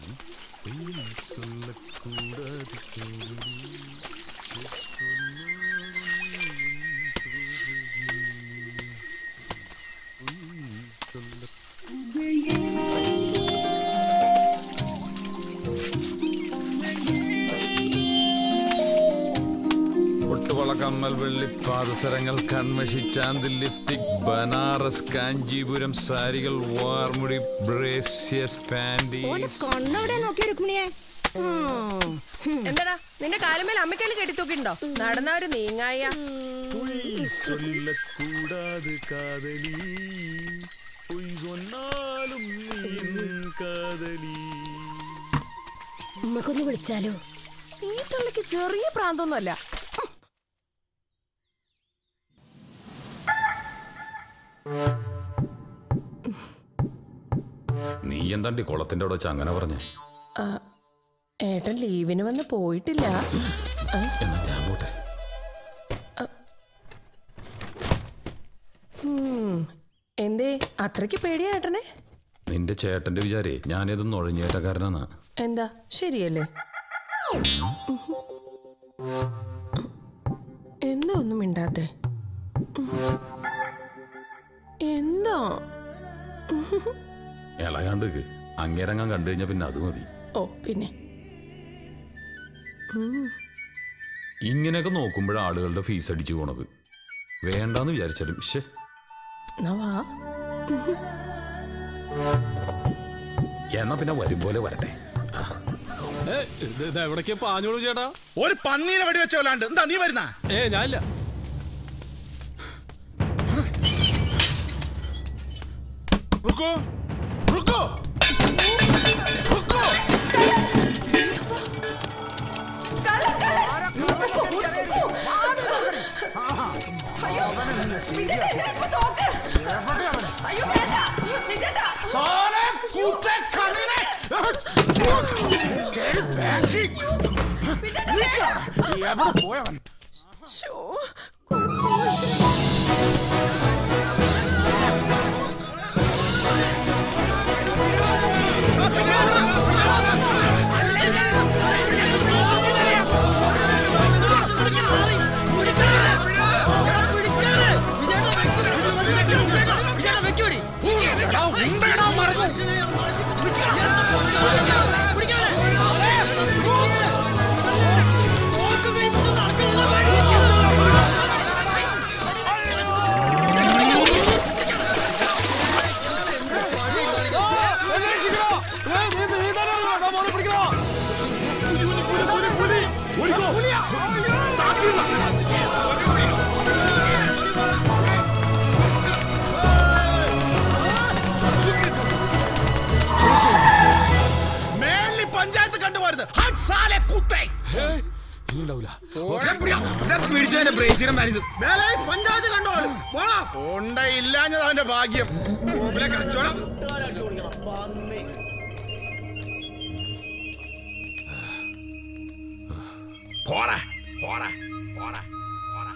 ഒട്ടുവള കമ്മൽ വെള്ളി പാദസരങ്ങൾ കൺമഷി ചാന്ത് ലിപ്റ്റിക് ബനാറസ് കാഞ്ചീപുരം സാരികൾ വാർമുടി ബ്രേസ്യസ് പാൻഡി കണ്ണവിടെ നോക്കിയ രുക്മിണിയെ എന്താടാ നിന്റെ കാലുമേൽ അമ്മയ്ക്കല് കെട്ടിത്തൂക്കിണ്ടോ നടന്നവര് നീങ്ങായ ചൊല്ലക്കൂടാതെ കാതലി പൊയ് சொன்னாலும் കാതലി ഉമ്മക്കൊന്ന് വിളിച്ചാലോ ഈ തള്ളിക്ക് ചെറിയ പ്രാന്തൊന്നുമല്ല നീ എന്താണ്ടി കുളത്തിന്റെ അവിടെ വെച്ച് അങ്ങനെ പറഞ്ഞേ ഏട്ടൻ ലീവിന് വന്ന് പോയിട്ടില്ല ആ, എന്നാ ഞാൻ പോട്ടെ ഉം. എന്തേ അത്രയ്ക്ക് പേടിയാ ഏട്ടനെ നിന്റെ ചേട്ടന്റെ വിചാരേ ഞാനിത് നുഴഞ്ഞേറ്റക്കാരനാ എന്താ ശരിയല്ലേ എന്താ ഒന്നും മിണ്ടാത്തെ എന്താ ഇളകാണ്ട് അങ്ങേരങ്ങാൻ കണ്ടു കഴിഞ്ഞാ പിന്നെ അത് മതി ഓ പിന്നെ ഇങ്ങനെയൊക്കെ നോക്കുമ്പോഴാ ആളുകളുടെ ഫീസ് അടിച്ചു പോണത് വേണ്ടാന്ന് വിചാരിച്ചാലും ശേ എന്നാ വാ എന്നാ പിന്നെ വരും പോലെ വരട്ടെ എവിടേക്ക് പാഞ്ഞോളൂ ചേട്ടാ ഒരു പന്നീനെ വെടിവെച്ച കൊല്ലാണ്ട് എന്താ നീ വരുന്ന ഏ ഞാനില്ല റുക്കോ റുക്കോ റുക്കോ സാറേ കൂട്ടെ കണ്ണിനെ കേറി ബാക്കി എവിടെ പോയവൻ ശോ, എടാ ഉണ്ടടാ മറന്നു മേലി പഞ്ചായത്ത് കണ്ടുപോരുത് ഹട്ട് സാലെ കുത്തേ മേലെ പഞ്ചായത്ത് കണ്ടുപോലും ഉണ്ടയില്ലാഞ്ഞത് അവന്റെ ഭാഗ്യം പോടാ പോടാ പോടാ പോടാ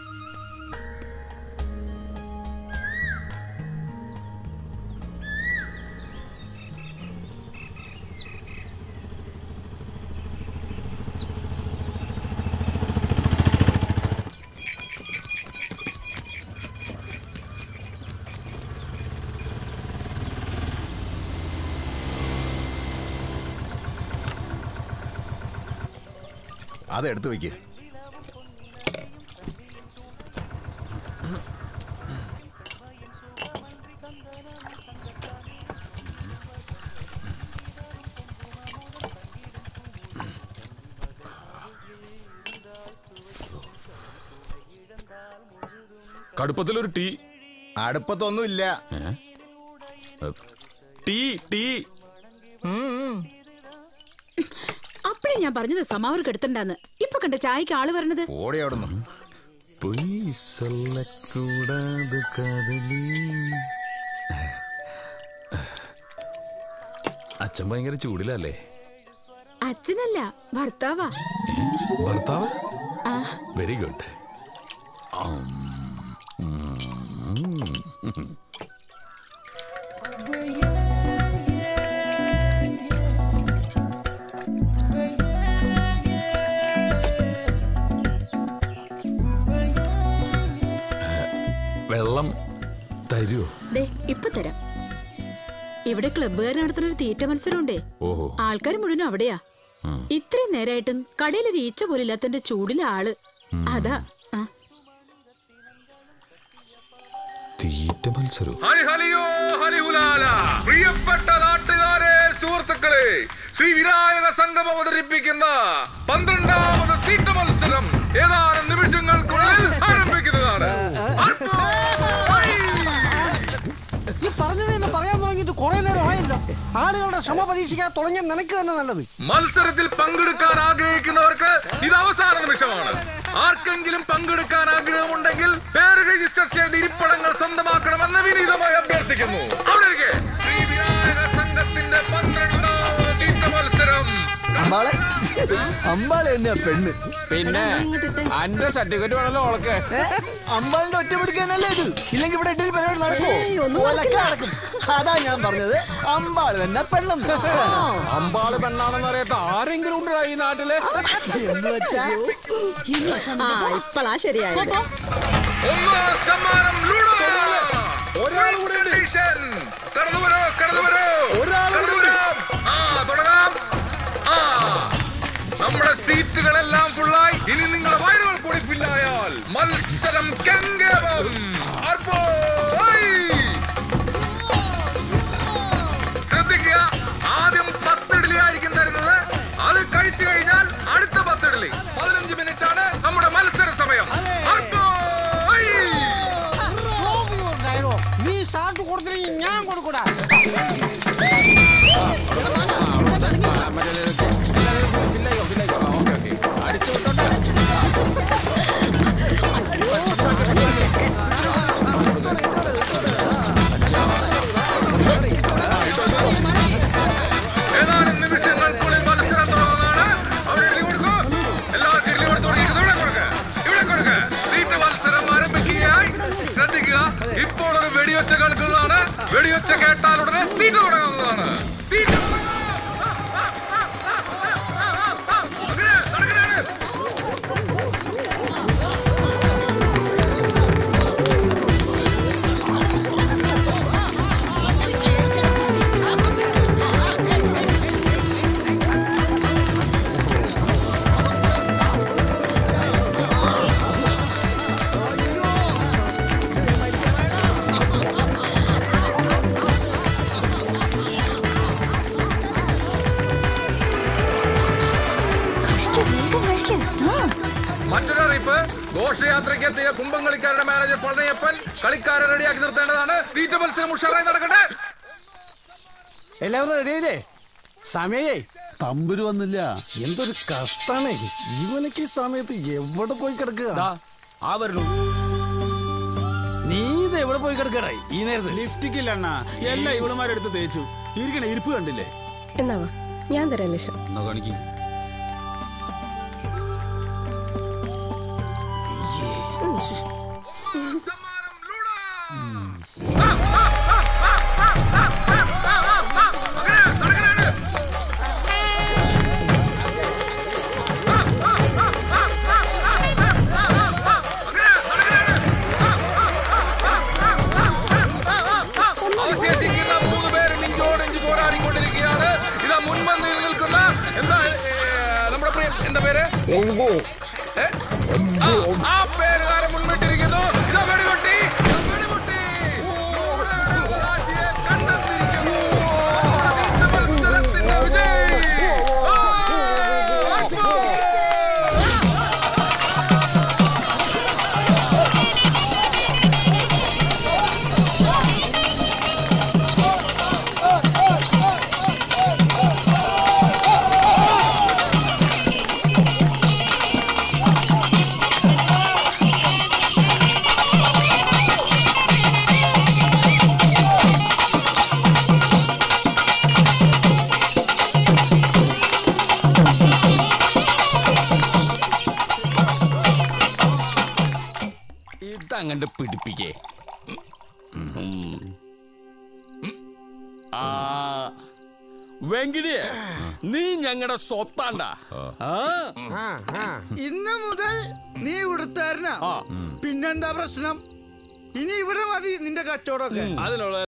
അത് എടുത്തു വെക്ക് കടുപ്പത്തിലൊരു ടീ അടുപ്പത്തൊന്നും ഇല്ല ഏ? ഏ, ടീ ടീ അപ്പഴേ ഞാൻ പറഞ്ഞത് സമാവർ കെടുത്തണ്ടാന്ന് ഇപ്പൊ കണ്ട ചായക്ക് ആള് വരണത് ഓടി അവിടുന്ന് പൊയ് ചൊല്ലക്കൂടാതെ കാതലി അച്ഛൻ ഭയങ്കര ചൂടിലല്ലേ അച്ഛനല്ല ഭർത്താവാ ഭർത്താവ് ആ വെരി ഗുഡ് ഇപ്പൊ തരാം ഇവിടെ ക്ലബ്ബുകാർ നടത്തുന്ന ഒരു തീറ്റ മത്സരമുണ്ടേ ഓഹോ ആൾക്കാർ മുഴുവൻ അവിടെയാ ഉം. ഇത്രയും നേരായിട്ടും കടയിലൊരു ഈച്ച പോലും ഇല്ലാത്തന്റെ ചൂടിലെ ആള് അതാ ആ തീറ്റ മത്സരം ഹരി ഹലിയോ ഹരിഹുലാല പ്രിയപ്പെട്ട നാട്ടുകാരെ സുഹൃത്തുക്കളെ ശ്രീ വിനായക സംഘം അവതരിപ്പിക്കുന്ന പന്ത്രണ്ടാമത് തീറ്റ മത്സരം ഏതാനും നിമിഷങ്ങൾക്കുള്ളിൽ ആരംഭിക്കുന്നതാണ് അർപ്പോ! ഹൈ! ഈ പറഞ്ഞത് തന്നെ പറയാൻ തുടങ്ങിയിട്ട് കുറെ നേരം ആയല്ലോ ആളുകളുടെ ക്ഷമ പരീക്ഷിക്കാൻ തുടങ്ങിയ നിനക്ക് തന്നെ നല്ലത് മത്സരത്തിൽ പങ്കെടുക്കാൻ ആഗ്രഹിക്കുന്നവർക്ക് ഇത് അവസാന നിമിഷമാണ് ആർക്കെങ്കിലും പങ്കെടുക്കാൻ ആഗ്രഹമുണ്ടെങ്കിൽ പേര് രജിസ്റ്റർ ചെയ്ത് ഇരിപ്പിടങ്ങൾ സ്വന്തമാക്കണമെന്ന് വിനീതമായി അഭ്യർത്ഥിക്കുന്നു അവിടെ ഇരിക്കെ. ശ്രീ വിനായക സംഘത്തിന്റെ പന്ത്രണ്ടാമത് തീറ്റ മത്സരം അമ്പാളെ അമ്പാളെ തന്നെയാ പെണ്ണ് പിന്നെ അന്റെ സർട്ടിഫിക്കറ്റ് വേണല്ലോ ഓളക്ക് ഏ? അമ്പാളിന്റെ ഒറ്റ പിടിക്കാനല്ലേ ഇത് ഇല്ലെങ്കിൽ ഇവിടെ ഇഡലി പരിപാടി നടക്കുമോ ഓലൊക്കെ നടക്കും അതാ ഞാൻ പറഞ്ഞത് അമ്പാള് തന്നെ പെണ്ണെന്ന് അമ്പാള് പെണ്ണാണെന്ന് അറിയാത്ത ആരെങ്കിലും ഉണ്ടോ ഈ നാട്ടില് എന്ന് വെച്ചാ ആ ഇപ്പളാ ശരിയായത് ഒന്നാം സമ്മാനം ലൂഡോ ഒരാൾ കൂടെ ഉണ്ട്. Competition. കടന്നു വരൂ കടന്നു വരൂ ഒരാൾ കടന്നു കൂടെ വരാം. ആ തുടങ്ങാം ആ നമ്മുടെ സീറ്റുകളെല്ലാം ഫുള്ളായി ഇനി നിങ്ങളുടെ വയറുകൾ കൂടി ഫില്ലായാൽ മത്സരം കെങ്കേവം അർപ്പോ ഹൈ. ശ്രദ്ധിക്കുക ആദ്യം പത്തിഡലി ആയിരിക്കും തരുന്നത് അത് കഴിച്ചു കഴിഞ്ഞാൽ അടുത്ത പത്തിഡലി പതിനഞ്ച് മിനിറ്റ് ആണ് നമ്മുടെ മത്സര സമയം അർപ്പോ ഹൈ. നീ സാറ്റ് കൊടുത്തില്ലെങ്കിൽ ഞാൻ കൊടുക്കൂടാ ഏതാനും നിമിഷങ്ങൾക്കുള്ളിൽ മത്സരം തുടങ്ങുന്നതാണ് അവിടെ ഇഡ്ഡലി കൊടുക്കൂ എല്ലാവർക്കും ഇഡ്ഡലി കൊടുത്തു കൊടുക്കുന്നത് ഇവിടെ കൊടുക്ക് ഇവിടെ കൊടുക്ക് തീറ്റ മത്സരം ആരംഭിക്കുകയായി ശ്രദ്ധിക്കുക ഇപ്പോൾ ഒരു വെടിയൊച്ച കേൾക്കുന്നതാണ് വെടിയൊച്ച കേട്ടാൽ ഉടനെ തീറ്റ തുടങ്ങുന്നതാണ് തീറ്റ അങ്ങനെ, നടക്കണേ. മറ്റൊരറിയിപ്പ് ഘോഷയാത്രയ്ക്ക് എത്തിയ കുംഭംകളിക്കാരുടെ മാനേജർ പളനിയപ്പൻ കളിക്കാരെ റെഡിയാക്കി നിർത്തേണ്ടതാണ് തീറ്റ മത്സരം ഉഷാറായി നടക്കട്ടെ എല്ലാവരും റെഡിയായില്ലേ സമയേ തമ്പുരു വന്നില്ല എന്തൊരു കഷ്ടാണേ ഇവനക്ക് ഈ സമയത്ത് എവിടെ പോയി കിടക്കുക ആ വരണു നീ ഇത് എവിടെ പോയി കിടക്കടാ ഈ നേരത്ത് ലിഫ്റ്റിക്കില്ല അണ്ണാ എല്ലാം ഇവളുമാരെടുത്ത് തേച്ചു ഇരിക്കണ ഇരിപ്പ് കണ്ടില്ലേ എന്നാവാ ഞാൻ തരാം ലിശ എന്നാ കാണിക്കും സമ്മാനം ലൂഡോ. അങ്ങനെ, നടക്കണേ. അവശേഷിക്കുന്ന മൂന്ന് പേര് നെഞ്ചോട് നെഞ്ച് പോരാടിക്കൊണ്ടിരിക്കുകയാണ് ഇതാ മുൻപന്തിയിൽ നിൽക്കുന്ന എന്താ ഏ, നമ്മുടെ പ്രിയ എന്താ പേര് ഏ? ആ, ആ പേരുകാരൻ മുൻപിട്ടിരിക്കുന്നു ഇതാ വെടിപൊട്ടി ഇതാ വെടിപൊട്ടി അവകാശിയെ കണ്ടെത്തിയിരിക്കുന്നു നമ്മുടെ മത്സരത്തിന്റെ വിജയി ആ, അക്ബർ! ഇതങ്ങണ്ട് പിടിപ്പിക്കേ ആ വെങ്കിടിയെ നീ ഞങ്ങളുടെ സ്വത്താണ്ട ആ ഇന്ന് മുതൽ നീ ഇവിടുത്താരനാ പിന്നെന്താ പ്രശ്നം ഇനി ഇവിടെ മതി നിന്റെ കച്ചവടമൊക്കെ അതിനുള്ള